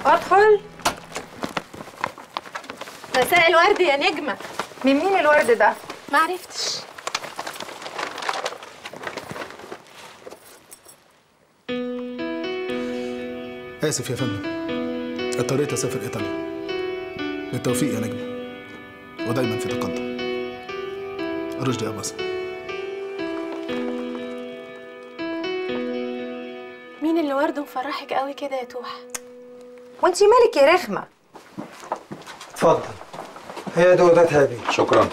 ادخل مساء الورد يا نجمة من مين الورد ده؟ ما عرفتش آسف يا فندم اضطريت أسافر إيطاليا بالتوفيق يا نجمة ودايما في تقدم رشدي أباظة مين اللي ورده مفرحك قوي كده يا توحة وانتي مالك يا رخمة؟ اتفضل هي دودات هذه شكرا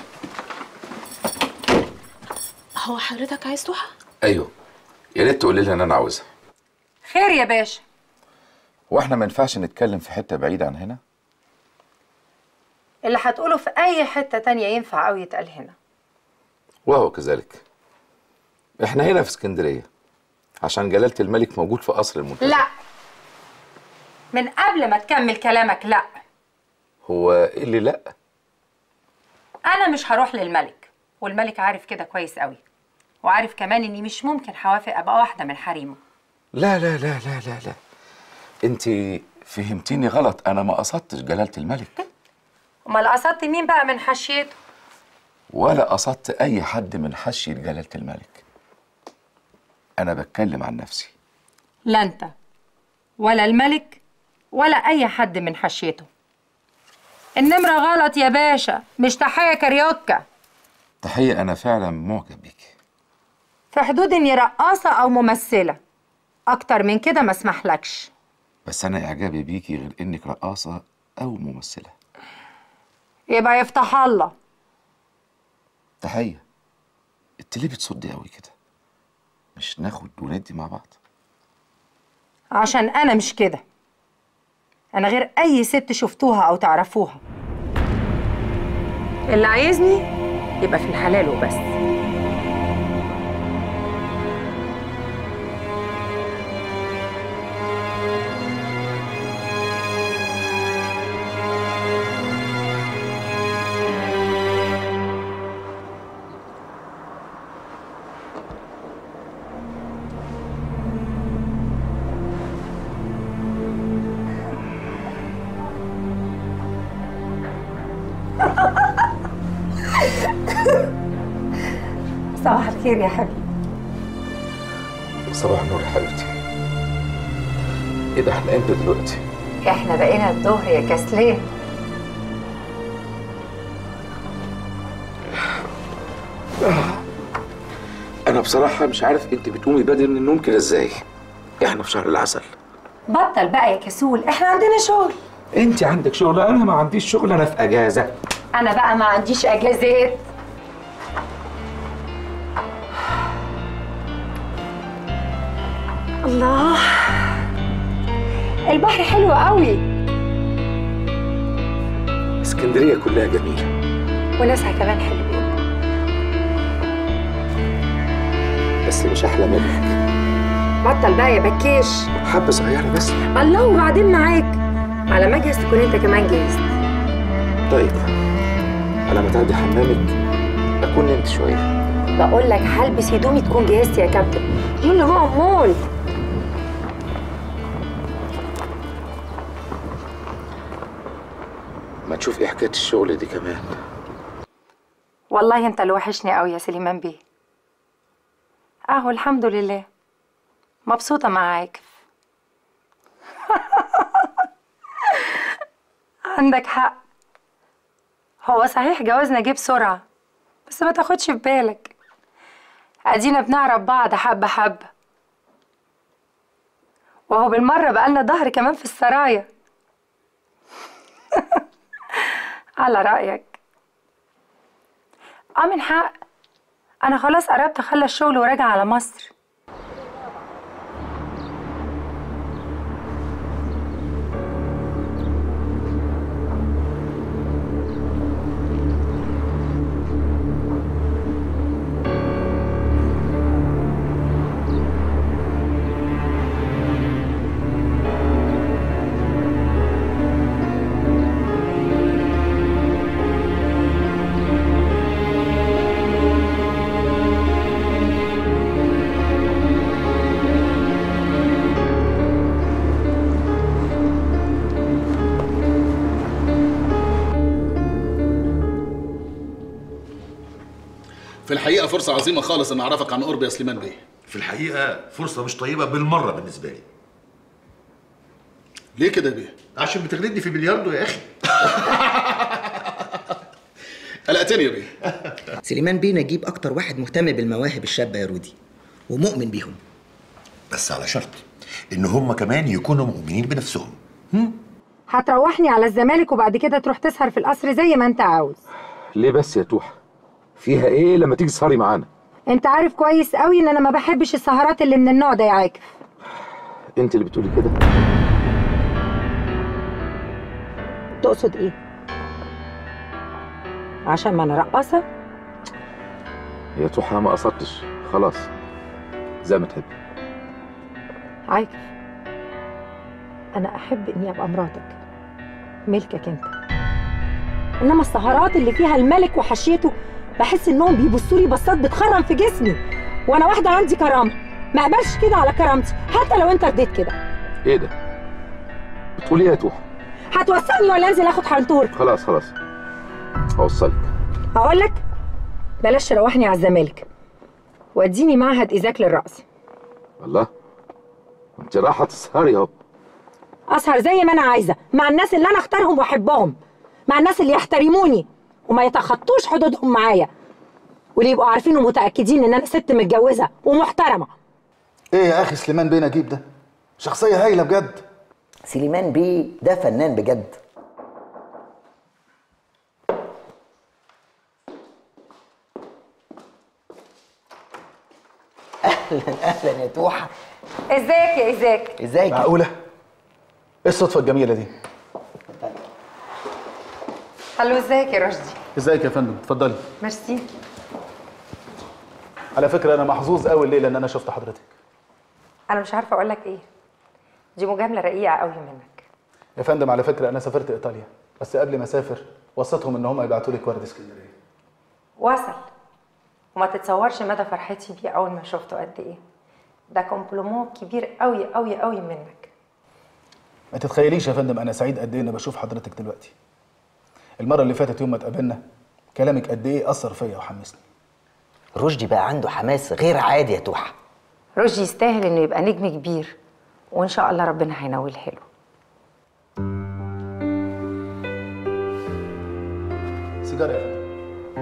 هو حضرتك عايز توحة ايوه يا ريت تقولي لي ان انا عاوزها خير يا باشا واحنا ما ينفعش نتكلم في حته بعيده عن هنا اللي هتقوله في أي حتة تانية ينفع أوي يتقال هنا وهو كذلك احنا هنا في اسكندريه عشان جلاله الملك موجود في قصر المنتزه لا من قبل ما تكمل كلامك لا هو ايه اللي لا أنا مش هروح للملك والملك عارف كده كويس أوي وعارف كمان إني مش ممكن هوافق أبقى واحدة من حريمه لا لا لا لا لا لا انت فهمتيني غلط انا ما قصدتش جلاله الملك أمال قصدت مين بقى من حشيته؟ ولا قصدت اي حد من حشيه جلاله الملك انا بتكلم عن نفسي لا أنت ولا الملك ولا أي حد من حشيته النمرة غلط يا باشا مش تحية كاريوكا تحيه انا فعلا معجب بيكي في حدود إني رقاصة أو ممثلة أكتر من كده ما اسمحلكش بس انا اعجابي بيكي غير انك رقاصه او ممثله يبقى يفتح الله تحيه انت ليه بتصدي قوي كده مش ناخد وندي مع بعض عشان أنا مش كده أنا غير أي ست شفتوها أو تعرفوها اللي عايزني يبقى في الحلال وبس صباح الخير يا حبيبي صباح النور يا حبيبتي ايه ده احنا امتى دلوقتي احنا بقينا الظهر يا كسلان انا بصراحه مش عارف انت بتقومي بدري من النوم كده ازاي احنا في شهر العسل بطل بقى يا كسول احنا عندنا شغل انت عندك شغل انا ما عنديش شغل انا في اجازه انا بقى ما عنديش اجازات الله البحر حلو قوي اسكندريه كلها جميله وناسها كمان حلوين بس مش احلى منك بطل بقى يا بكيش حبه صغيره بس الله وبعدين معاك على ما اجهز تكون انت كمان جاهز طيب على ما تعدي حمامك اكون نمت شويه بقول لك هلبس هدومي تكون جهزت يا كابتن يلا بقى امال ما تشوف ايه حكايه الشغل دي كمان والله انت اللي وحشني قوي يا سليمان بيه اهو الحمد لله مبسوطه معاك عندك حق هو صحيح جوازنا جه بسرعه بس ما تاخدش في بالك ادينا بنعرف بعض حبه حبه وهو بالمره بقالنا ظهر كمان في السرايا على رايك اه من حق انا خلاص قربت اخلص الشغل وراجع على مصر في الحقيقه فرصه عظيمه خالص ان اعرفك عن قرب يا سليمان بيه في الحقيقه فرصه مش طيبه بالمره بالنسبه لي ليه كده يا بيه عشان بتغلبني في بلياردو يا اخي قلقتني يا بيه سليمان بيه نجيب اكتر واحد مهتم بالمواهب الشابه يا رودي ومؤمن بيهم بس على شرط ان هم كمان يكونوا مؤمنين بنفسهم هتروحني على الزمالك وبعد كده تروح تسهر في القصر زي ما انت عاوز ليه بس يا توحة فيها ايه لما تيجي تسهري معانا انت عارف كويس قوي ان انا ما بحبش السهرات اللي من النوع ده يا عاكف انت اللي بتقولي كده تقصد ايه عشان ما انا رقاصه يا توحة ما قصدتش خلاص زي ما تحبي عاكف انا احب اني ابقى مراتك ملكك انت انما السهرات اللي فيها الملك وحشيته بحس انهم بيبصوا لي بصات بتخرم في جسمي وانا واحده عندي كرامه ما اقبلش كده على كرامتي حتى لو انت رضيت كده ايه ده بتقولي ايه يا توحة هتوصلني ولا انزل اخد حنطور خلاص خلاص هوصلك اقول لك بلاش تروحني على الزمالك وديني معهد ايزاك للرقص الله انت رايحه تسهري اهو اسهر زي ما انا عايزه مع الناس اللي انا اختارهم واحبهم مع الناس اللي يحترموني وما يتخطوش حدودهم معايا واللي يبقوا عارفين ومتاكدين ان انا ست متجوزه ومحترمه ايه يا اخي سليمان بيه نجيب ده شخصيه هايله بجد سليمان بيه ده فنان بجد اهلا اهلا يا توحه ازيك يا ايزاك ازيك معقوله ايه الصدفه الجميله دي الو ازيك يا رشدي ازيك يا فندم اتفضلي ميرسي على فكره انا محظوظ قوي الليله ان انا شفت حضرتك انا مش عارفه اقول لك ايه دي مجامله رقيقه قوي منك يا فندم على فكره انا سافرت ايطاليا بس قبل ما اسافر وصيتهم ان هم يبعتوا لك ورد اسكندريه وصل وما تتصورش مدى فرحتي بيه اول ما شفته قد ايه ده كومبلومون كبير قوي قوي قوي منك ما تتخيليش يا فندم انا سعيد قد ايه اني بشوف حضرتك دلوقتي المره اللي فاتت يوم ما اتقابلنا كلامك قد ايه اثر فيا وحمسني رشدي بقى عنده حماس غير عادي يا توحه رشدي يستاهل انه يبقى نجم كبير وان شاء الله ربنا هينولها له سيجاره يا فندم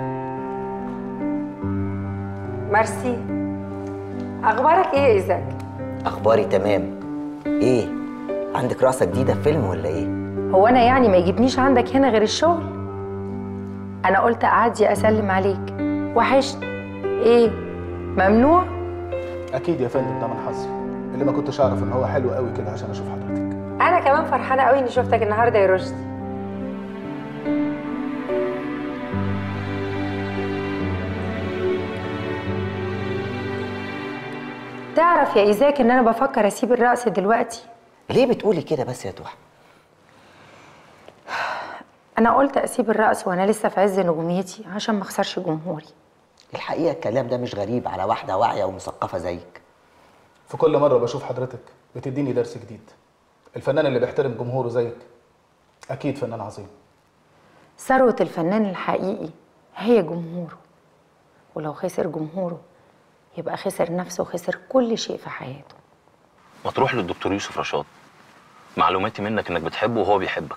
ميرسي اخبارك ايه يا ايزاك اخباري تمام ايه عندك رقصه جديده في فيلم ولا ايه هو انا يعني ما يجيبنيش عندك هنا غير الشغل انا قلت اعدي اسلم عليك وحشني ايه ممنوع اكيد يا فندم ده من حظي اللي ما كنتش اعرف ان هو حلو قوي كده عشان اشوف حضرتك انا كمان فرحانه قوي اني شفتك النهارده يا رشدي تعرف يا ايزاك ان انا بفكر اسيب الرقص دلوقتي ليه بتقولي كده بس يا توحه انا قلت اسيب الرقص وانا لسه في عز نجوميتي عشان ما اخسرش جمهوري الحقيقه الكلام ده مش غريب على واحده واعيه ومثقفه زيك في كل مره بشوف حضرتك بتديني درس جديد الفنان اللي بيحترم جمهوره زيك اكيد فنان عظيم ثروة الفنان الحقيقي هي جمهوره ولو خسر جمهوره يبقى خسر نفسه وخسر كل شيء في حياته ما تروح للدكتور يوسف رشاد معلوماتي منك انك بتحبه وهو بيحبك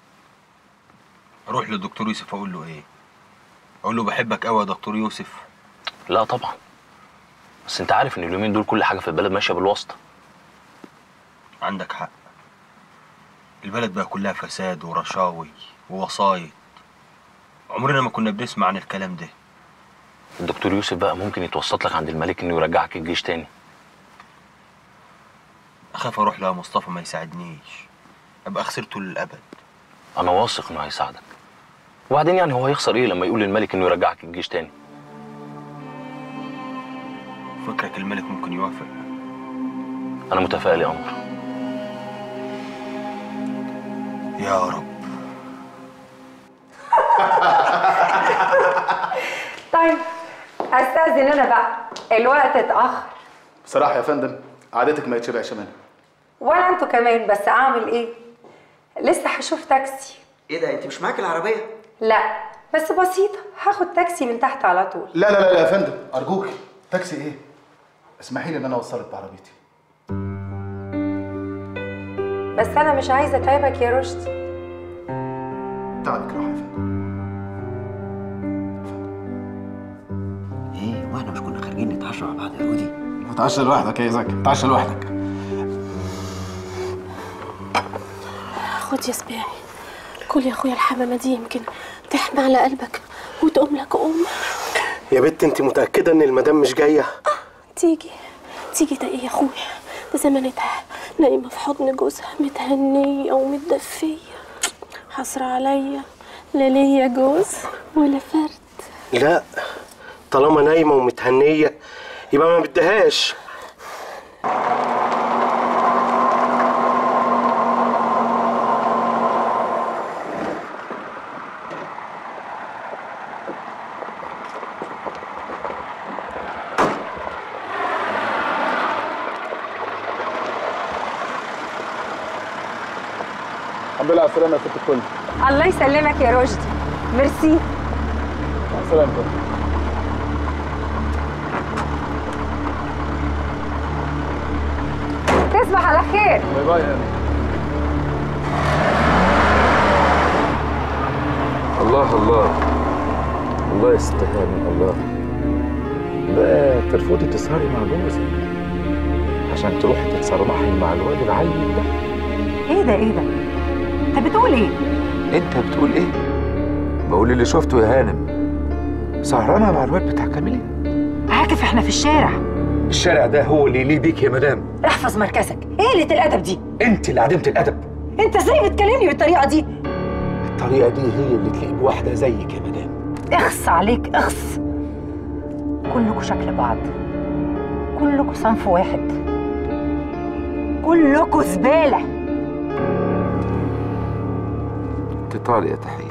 اروح للدكتور يوسف اقول له ايه اقول له بحبك قوي يا دكتور يوسف لا طبعا بس انت عارف ان اليومين دول كل حاجه في البلد ماشيه بالواسطه عندك حق البلد بقى كلها فساد ورشاوي ووسايط عمرنا ما كنا بنسمع عن الكلام ده الدكتور يوسف بقى ممكن يتوسط لك عند الملك انه يرجعك الجيش تاني اخاف اروح لها مصطفى ما يساعدنيش ابقى خسرته للابد انا واثق انه هيساعدك وبعدين يعني هو هيخسر ايه لما يقول للملك انه يرجعك الجيش تاني فكرك الملك ممكن يوافق انا متفائل يا قمر يا رب طيب استاذن انا بقى الوقت اتاخر بصراحه يا فندم عادتك ما يتشبعش منها ولا انتوا كمان بس اعمل ايه لسه هشوف تاكسي ايه ده انت مش معاك العربيه لا بس بسيطه هاخد تاكسي من تحت على طول لا لا لا لا يا فندم ارجوك تاكسي ايه اسمحي لي ان انا اوصلك بعربيتي بس انا مش عايزه اتعبك يا رشدي تعبك راحه يا فندم ايه واحنا مش كنا خارجين نتعشى مع بعض يا رودي اتعشى لوحدك يا زكي اتعشى لوحدك خد يا سباعي كل يا اخويا الحمامه دي يمكن تحمى على قلبك وتقوم لك قوم يا بت انت متاكده ان المدام مش جايه تيجي تيجي ده ايه يا اخويا ده زمانتها نايمه في حضن جوزها متهنيه ومتدفيه حسرة عليا لا ليا جوز ولا فرد لا طالما نايمه ومتهنيه يبقى ما بدهاش الحمد لله على السلامه يا ست الكل الله يسلمك يا رشدي ميرسي مع السلامه تصبح على خير باي باي يا الله الله الله يا ست هانم الله بقى ترفضي تسهري مع جوزك عشان تروحي تتصرمحي مع الواد العيل ده ايه ده ايه ده انت بتقول ايه انت بتقول ايه بقول اللي شفته يا هانم سهرانه مع الواد بتاع كاميليا عاكف احنا في الشارع الشارع ده هو اللي يليه بيك يا مدام احفظ مركزك ايه قله الادب دي انت اللي عدمت الادب انت ازاي بتكلمني بالطريقه دي الطريقه دي هي اللي تليق بواحده زيك يا مدام اخص عليك اخص كلكوا شكل بعض كلكوا صنف واحد كلكوا زباله تطالي يا تحيه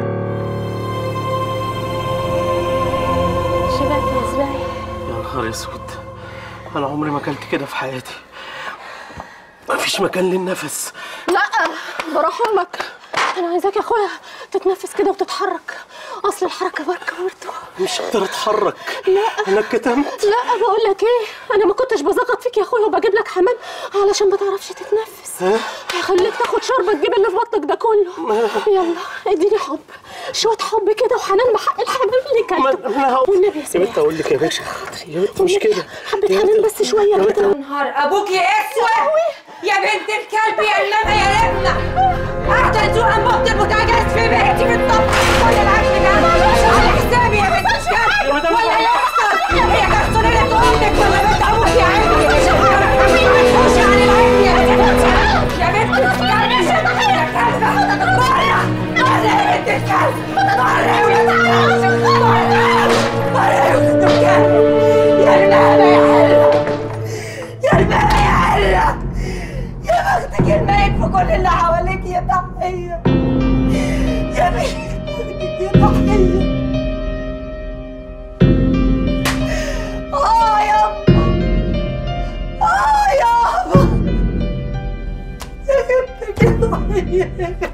شبعت يا سباعي يا نهار اسود انا عمري ما اكلت كده في حياتي مفيش مكان للنفس لا براح امك انا عايزاك يا اخويا تتنفس كده وتتحرك اصل الحركه بركه برضه مش قادر اتحرك لا انا اتكتمت لا بقول لك ايه انا ما كنتش بزغط فيك يا اخويا وبجيب لك حمام علشان ما تعرفش تتنفس هخليك تاخد شوربه تجيب اللي في بطنك ده كله يلا اديني حب شويه حب كده وحنان بحق الحمام اللي كلته والنبي يا يا سيدي بنت اقول لك يا باشا يا بنت مش كده حبه يا حنان بنت- بس شويه يا كده بنت- نهار ابوك يا اسود يا بنت الكلب يا انما يا رمنا قاعده تزوق انبوبه البوتاجاز في بيتي بالطبخ كل الاكل جنب على حسابي يا بنت الكلب ولا يحصل هي كرسونية امك ولا بنت ابوك يا عيني خش عن العين يا بنت يا بنت الكلب يا كلبه بره بره يا بنت الكلب بره يا بنت الكلب بره بره يا بنت الكلب يا المهبه يا حلوه يا المهبه يا حلوه يا بختك الميت في كل اللي حواليك يا تحية يا بختك يا تحية آه يابا آه يابا يا بختك يا تحية